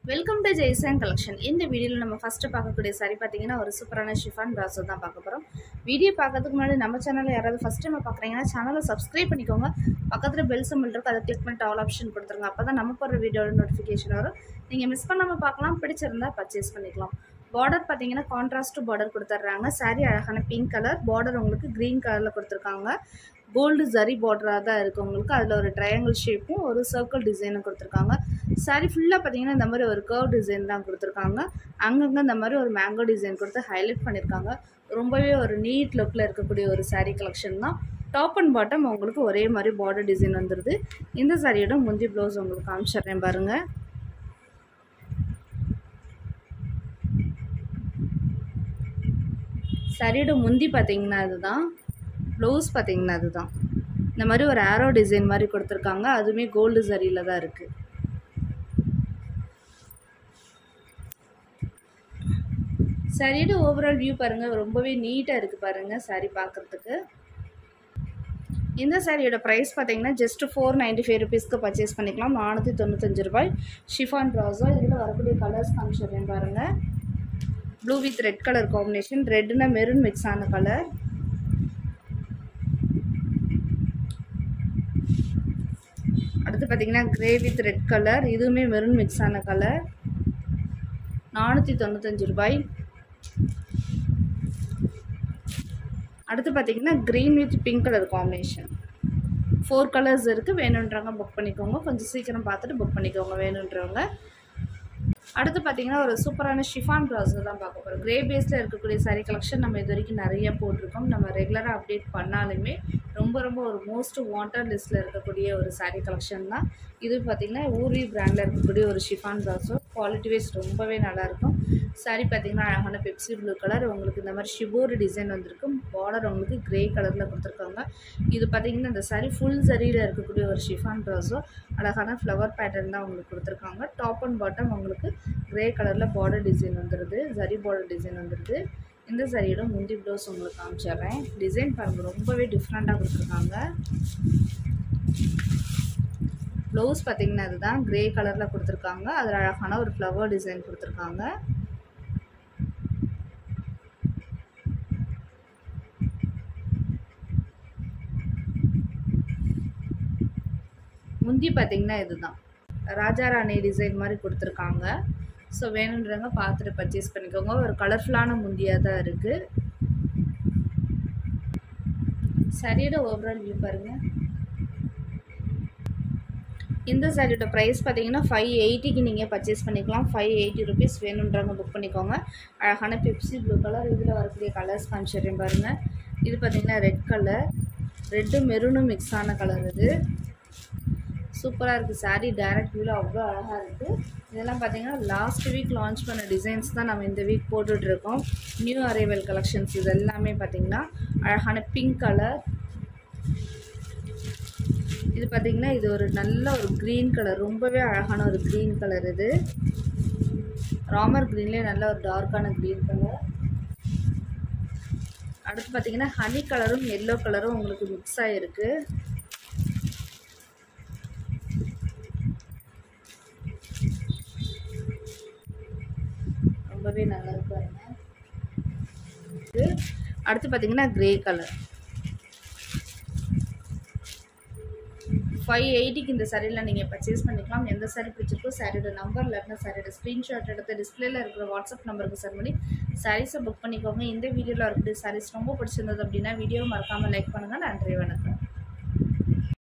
welcome to Jaison collection இந்த வீடியோவில் நம்ம ஃபஸ்ட்டு பார்க்கக்கூடிய சாரி பார்த்தீங்கன்னா ஒரு சூப்பரான ஷிஃபான் ப்ராசோ தான் பார்க்க போகிறோம் வீடியோ பார்க்கறதுக்கு முன்னாடி நம்ம சேனலில் யாராவது ஃபஸ்ட் டைம் பார்க்குறீங்கன்னா சேனலை சப்ஸ்கிரைப் பண்ணிக்கோங்க பக்கத்தில் பெல் சிம்பிள் இருக்கும் அதை கிளிக் பண்ணிட்டு ஆல் ஆப்ஷன் கொடுத்துருங்க அப்போ தான் நம்ம போகிற வீடியோட நோட்டிஃபிகேஷன் வரும் நீங்கள் மிஸ் பண்ணாமல் பார்க்கலாம் பிடிச்சிருந்தா பர்ச்சேஸ் பண்ணிக்கலாம் பார்டர் பார்த்தீங்கன்னா கான்ட்ராஸ்ட் பார்டர் கொடுத்துட்றாங்க சாரி அழகான பிங்க் கலர் பார்டர் உங்களுக்கு க்ரீன் கலரில் கொடுத்துருக்காங்க கோல்டு ஜரி பார்டராக தான் இருக்குது உங்களுக்கு அதில் ஒரு ட்ரையாங்கிள் ஷேப்பும் ஒரு சர்க்கிள் டிசைனும் கொடுத்துருக்காங்க சாரி ஃபுல்லாக பார்த்தீங்கன்னா இந்த மாதிரி ஒரு கர்வ் டிசைன் தான் கொடுத்துருக்காங்க அங்கங்கே இந்த மாதிரி ஒரு மேங்கோ டிசைன் கொடுத்து ஹைலைட் பண்ணியிருக்காங்க ரொம்பவே ஒரு நீட் லுக்கில் இருக்கக்கூடிய ஒரு சாரீ கலெக்ஷன் தான் டாப் அண்ட் பாட்டம் உங்களுக்கு ஒரே மாதிரி பார்டர் டிசைன் வந்துடுது இந்த சாரியோட முந்தி ப்ளவுஸ் உங்களுக்கு காமிச்சிட்றேன் பாருங்கள் சாரியோட முந்தி பார்த்தீங்கன்னா அதுதான் ப்ளவுஸ் பார்த்தீங்கன்னா அதுதான் இந்த மாதிரி ஒரு ஆரோ டிசைன் மாதிரி கொடுத்துருக்காங்க அதுவுமே கோல்டு சரியில் தான் இருக்குது சாரியோட ஓவரால் வியூ பாருங்கள் ரொம்பவே நீட்டாக இருக்குது பாருங்கள் சாரி பார்க்குறதுக்கு இந்த சாரியோட ப்ரைஸ் பார்த்தீங்கன்னா ஜஸ்ட் ஃபோர் நைன்ட்டி ஃபைவ் ருபீஸ்க்கு பர்ச்சேஸ் பண்ணிக்கலாம் நானூற்றி தொண்ணூத்தஞ்சு ரூபாய் ஷிஃபான் ப்ராஸோ இதில் வரக்கூடிய கலர்ஸ் காமிச்சிடுறேன் பாருங்கள் blue with red colour combination ரெட்னா மெரூன் மிக்ஸ் ஆன கலர் அடுத்து பார்த்தீங்கன்னா கிரே வித் ரெட் கலர் இதுவுமே மெரூன் மிக்ஸ் ஆன கலர் நானூற்றி தொண்ணூத்தஞ்சு ரூபாய் அடுத்து பார்த்தீங்கன்னா green with pink colour combination four colours இருக்குது வேணுன்றவங்க புக் பண்ணிக்கோங்க கொஞ்சம் சீக்கிரம் பார்த்துட்டு புக் பண்ணிக்கோங்க வேணுன்றவங்க அடுத்து பார்த்தீங்கன்னா ஒரு சூப்பரான ஷிஃபான் ப்ளவுஸை தான் பார்க்க போகிறோம் கிரே பேஸில் இருக்கக்கூடிய சாரீ கலெக்ஷன் நம்ம இது வரைக்கும் நிறைய போட்டிருக்கோம் நம்ம ரெகுலராக அப்டேட் பண்ணாலுமே ரொம்ப ரொம்ப ஒரு மோஸ்ட் வாண்டட் லிஸ்ட்டில் இருக்கக்கூடிய ஒரு சாரீ கலெக்ஷன் தான் இது பார்த்திங்கன்னா ஊர்வி பிராண்டில் இருக்கக்கூடிய ஒரு ஷிஃபான் ப்ளவுஸோ குவாலிட்டி வைஸ் ரொம்பவே நல்லாயிருக்கும் சாரீ பார்த்திங்கன்னா அழகான பெப்சி ப்ளூ கலர் உங்களுக்கு இந்த மாதிரி ஷிபோர் டிசைன் வந்திருக்கும் பார்டர் உங்களுக்கு கிரே கலரில் கொடுத்துருக்காங்க இது பார்த்திங்கன்னா இந்த சாரீ ஃபுல் சரியில் இருக்கக்கூடிய ஒரு ஷிஃபான் ப்ளவுஸோ அழகான ஃப்ளவர் பேட்டர்ன் தான் உங்களுக்கு கொடுத்துருக்காங்க டாப் அண்ட் பாட்டம் உங்களுக்கு கிரே கலரில் பார்டர் டிசைன் வந்துடுது ஜரி பார்டர் டிசைன் வந்துடுது இந்த சரியோட முந்தி ப்ளவுஸ் உங்களுக்கு காமிச்சிட்றேன் டிசைன் பாருங்கள் ரொம்பவே டிஃப்ரெண்ட்டாக கொடுத்துருக்காங்க ப்ளவுஸ் பார்த்திங்கன்னா அதுதான் க்ரே கலரில் கொடுத்துருக்காங்க அதில் அழகான ஒரு ஃப்ளவர் டிசைன் கொடுத்துருக்காங்க முந்தி பார்த்திங்கன்னா இதுதான் ராஜா ராணி டிசைன் மாதிரி கொடுத்துருக்காங்க ஸோ வேணுன்றவங்க பார்த்துட்டு பர்ச்சேஸ் பண்ணிக்கோங்க ஒரு கலர்ஃபுல்லான முந்தியாக தான் இருக்குது சரியோட ஓவரால் வியூ பாருங்கள் இந்த சாரியோட ப்ரைஸ் பார்த்தீங்கன்னா ஃபைவ் எயிட்டிக்கு நீங்கள் பர்ச்சேஸ் பண்ணிக்கலாம் ஃபைவ் எயிட்டி ருபீஸ் வேணுன்றவங்க புக் பண்ணிக்கோங்க அழகான பெப்சி ப்ளூ கலர் இதில் வரக்கூடிய கலர்ஸ் காமிச்சிடுறேன் பாருங்கள் இது பார்த்திங்கன்னா ரெட் கலர் ரெட்டும் மெரூனும் மிக்ஸ் ஆன கலர் இது சூப்பராக இருக்குது சாரீ டேரக்ட் வியூவில் அவ்வளோ அழகாக இருக்குது இதெல்லாம் பார்த்தீங்கன்னா லாஸ்ட் வீக் லான்ச் பண்ண டிசைன்ஸ் தான் நம்ம இந்த வீக் போட்டுட்ருக்கோம் நியூ அரைவல் கலெக்ஷன்ஸ் இது எல்லாமே பார்த்திங்கன்னா அழகான பிங்க் கலர் இது பார்த்திங்கன்னா இது ஒரு நல்ல ஒரு க்ரீன் கலர் ரொம்பவே அழகான ஒரு க்ரீன் கலர் இது ராமர் க்ரீன்லேயே நல்ல ஒரு டார்க்கான க்ரீன் கலர் அடுத்து பார்த்திங்கன்னா ஹனி கலரும் எல்லோ கலரும் உங்களுக்கு மிக்ஸ் ஆகிருக்கு ரொம்பவே நல்லா இருப்பாருங்க அடுத்து பார்த்தீங்கன்னா க்ரே கலர் ஃபைவ் எயிட்டிக்கு இந்த சாரியில் நீங்கள் பர்ச்சேஸ் பண்ணிக்கலாம் எந்த சாரி பிடிச்சிருக்கோ சாரியோட நம்பர் இல்லாட்டினா சாரியோட ஸ்க்ரீன்ஷாட் எடுத்து டிஸ்பிளேல இருக்கிற வாட்ஸ்அப் நம்பருக்கு சென்ட் பண்ணி சாரீஸை புக் பண்ணிக்கோங்க இந்த வீடியோவில் இருக்கக்கூடிய சாரீஸ் ரொம்ப பிடிச்சிருந்தது அப்படின்னா வீடியோ மறக்காமல் லைக் பண்ணுங்கள் நன்றி வணக்கம்